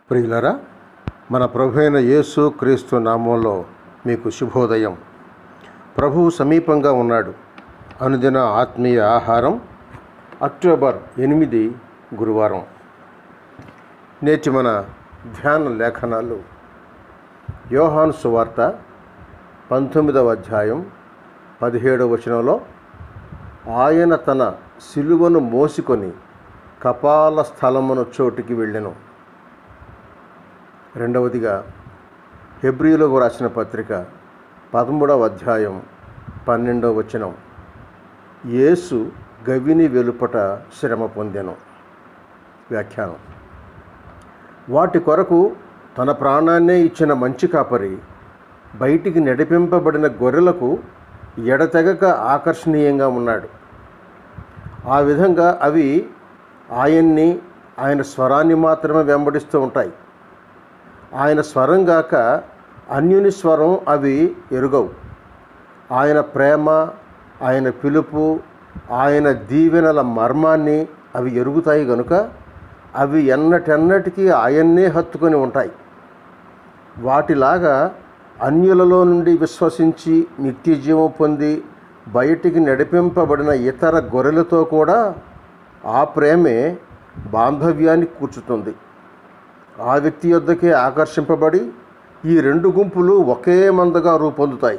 ప్రియులరా మన ప్రభు అయిన యేసు క్రీస్తు నామంలో మీకు శుభోదయం ప్రభువు సమీపంగా ఉన్నాడు అనుదిన ఆత్మీయ ఆహారం అక్టోబర్ ఎనిమిది గురువారం నేటి మన ధ్యాన లేఖనాలు యోహాను సువార్త పంతొమ్మిదవ అధ్యాయం పదిహేడవ వచనంలో ఆయన తన సిలువను మోసుకొని కపాల స్థలమును చోటికి వెళ్ళెను రెండవదిగా హెబ్రియులకు రాసిన పత్రిక పదమూడవ అధ్యాయం పన్నెండవ వచనం యేసు గవిని వెలుపట శ్రమ పొందెను వ్యాఖ్యానం వాటి కొరకు తన ప్రాణాన్నే ఇచ్చిన మంచి కాపరి బయటికి నడిపింపబడిన గొర్రెలకు ఎడతెగక ఆకర్షణీయంగా ఉన్నాడు ఆ విధంగా అవి ఆయన్ని ఆయన స్వరాన్ని మాత్రమే వెంబడిస్తూ ఉంటాయి ఆయన స్వరం గాక అన్యుని స్వరం అవి ఎరుగవు ఆయన ప్రేమ ఆయన పిలుపు ఆయన దీవెనల మర్మాన్ని అవి ఎరుగుతాయి గనుక అవి ఎన్నటెన్నటికీ ఆయన్నే హత్తుకొని ఉంటాయి వాటిలాగా అన్యులలో నుండి విశ్వసించి నిత్య జీవం పొంది బయటికి నడిపింపబడిన ఇతర గొర్రెలతో కూడా ఆ ప్రేమే బాంధవ్యాన్ని కూర్చుతుంది ఆ వ్యక్తి యొద్దకే ఆకర్షింపబడి ఈ రెండు గుంపులు ఒకే మందగా రూపొందుతాయి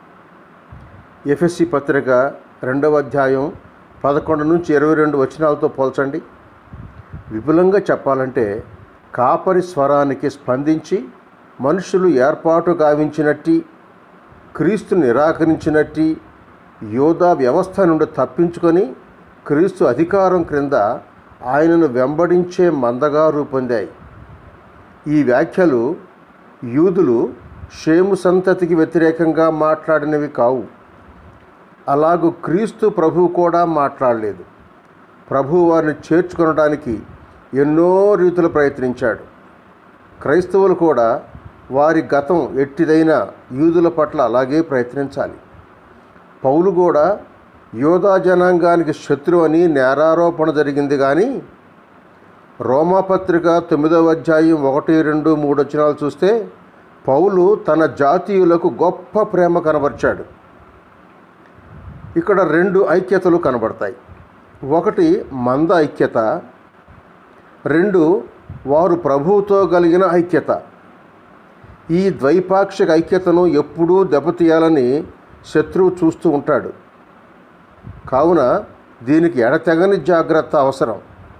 ఎఫ్ఎస్సి పత్రిక రెండవ అధ్యాయం పదకొండు నుంచి ఇరవై రెండు వచనాలతో పోల్చండి విపులంగా చెప్పాలంటే కాపరి స్వరానికి స్పందించి మనుషులు ఏర్పాటు గావించినట్టి క్రీస్తు నిరాకరించినట్టి యోధా వ్యవస్థ నుండి తప్పించుకొని క్రీస్తు అధికారం క్రింద ఆయనను వెంబడించే మందగా రూపొందాయి ఈ వ్యాఖ్యలు యూదులు షేము సంతతికి వ్యతిరేకంగా మాట్లాడినవి కావు అలాగూ క్రీస్తు ప్రభువు కూడా మాట్లాడలేదు ప్రభు వారిని చేర్చుకొనడానికి ఎన్నో రీతులు ప్రయత్నించాడు క్రైస్తవులు కూడా వారి గతం ఎట్టిదైన యూదుల పట్ల అలాగే ప్రయత్నించాలి పౌలు కూడా యోధా జనాంగానికి శత్రువు అని నేరారోపణ జరిగింది కానీ రోమాపత్రిక తొమ్మిదవ అధ్యాయం ఒకటి రెండు మూడు వచనాలు చూస్తే పౌలు తన జాతీయులకు గొప్ప ప్రేమ కనబరిచాడు ఇక్కడ రెండు ఐక్యతలు కనబడతాయి ఒకటి మంద ఐక్యత రెండు వారు ప్రభువుతో కలిగిన ఐక్యత ఈ ద్వైపాక్షిక ఐక్యతను ఎప్పుడూ దెబ్బతీయాలని శత్రువు చూస్తూ ఉంటాడు కావున దీనికి ఎడతెగని జాగ్రత్త అవసరం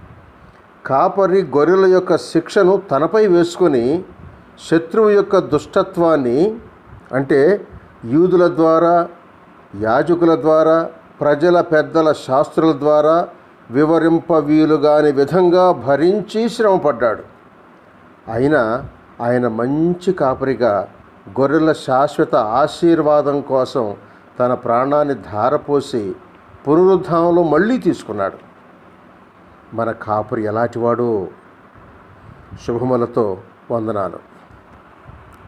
కాపరి గొర్రెల యొక్క శిక్షను తనపై వేసుకొని శత్రువు యొక్క దుష్టత్వాన్ని అంటే యూదుల ద్వారా యాజకుల ద్వారా ప్రజల పెద్దల శాస్త్రుల ద్వారా వివరింప వీలుగాని విధంగా భరించి శ్రమపడ్డాడు అయినా ఆయన మంచి కాపరిగా గొర్రెల శాశ్వత ఆశీర్వాదం కోసం తన ప్రాణాన్ని ధారపోసి పునరుద్ధానంలో మళ్ళీ తీసుకున్నాడు మన కాపురి ఎలాంటివాడు శుభములతో వందనాలు